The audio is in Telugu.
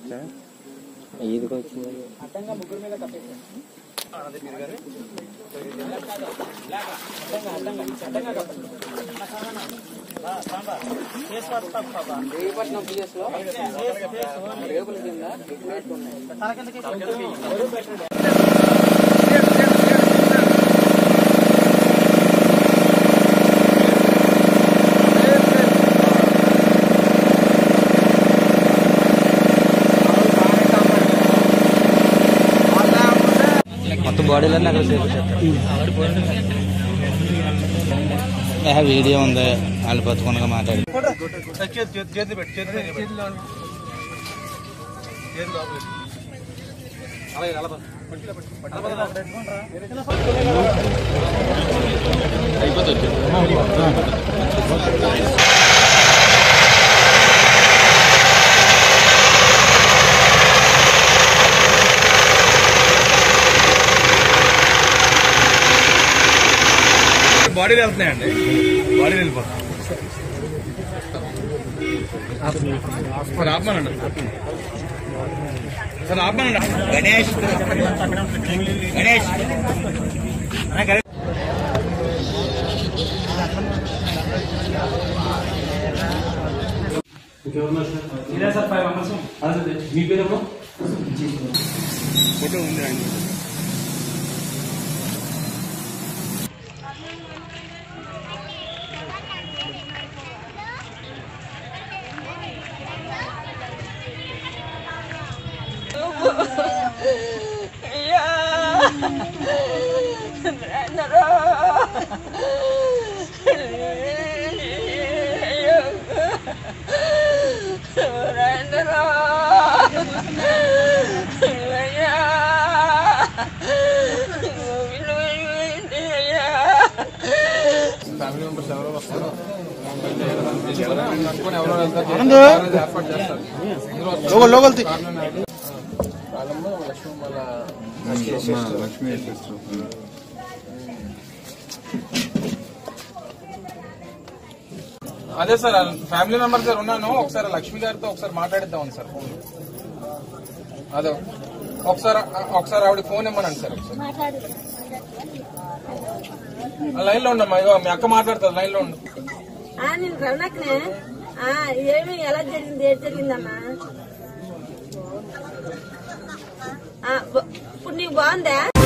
ఈదికి వచ్చింది రేపట్నం పిఎస్ లో రేపుల కింద ఎక్కువ ఉన్నాయి మొత్తం బాడీలన్నీ అక్కడ సేపు వీడియో ఉంది వాళ్ళు బతుకుండా మాట్లాడి బాడీలు వెళ్తున్నాయండి బాడీలు వెళ్ళిపోతాయి సార్ ఆపమానండి సార్ ఆపమానండి గణేష్ గణేష్ ఫోటో ఉంది ఆయన ఫ్యామిలీ మెంబర్స్ ఎవరో వస్తారో అనుకుని ఎవరో వెళ్తారు ఏర్పాటు చేస్తారు కాలంలో లక్ష్మీ వాళ్ళ లక్ష్మీ సిస్టర్ అదే సార్ ఫ్యామిలీ మెంబర్స్ గారు ఉన్నాను ఒకసారి లక్ష్మి గారితో ఒకసారి మాట్లాడిద్దాం సార్ ఫోన్ అదే ఒకసారి ఒకసారి ఆవిడ ఫోన్ ఇమ్మనండి సార్ ఒకసారి లైన్ లో ఉండమ్మా ఇగో మీ అక్క మాట్లాడుతుంది లైన్ లో ఉండు ఆ నేను రమణక్కనే ఆ ఏమి ఎలా జరిగింది ఏది జరిగిందమ్మా ఆ, బ- ఇప్పుడు నీకు బాగుందా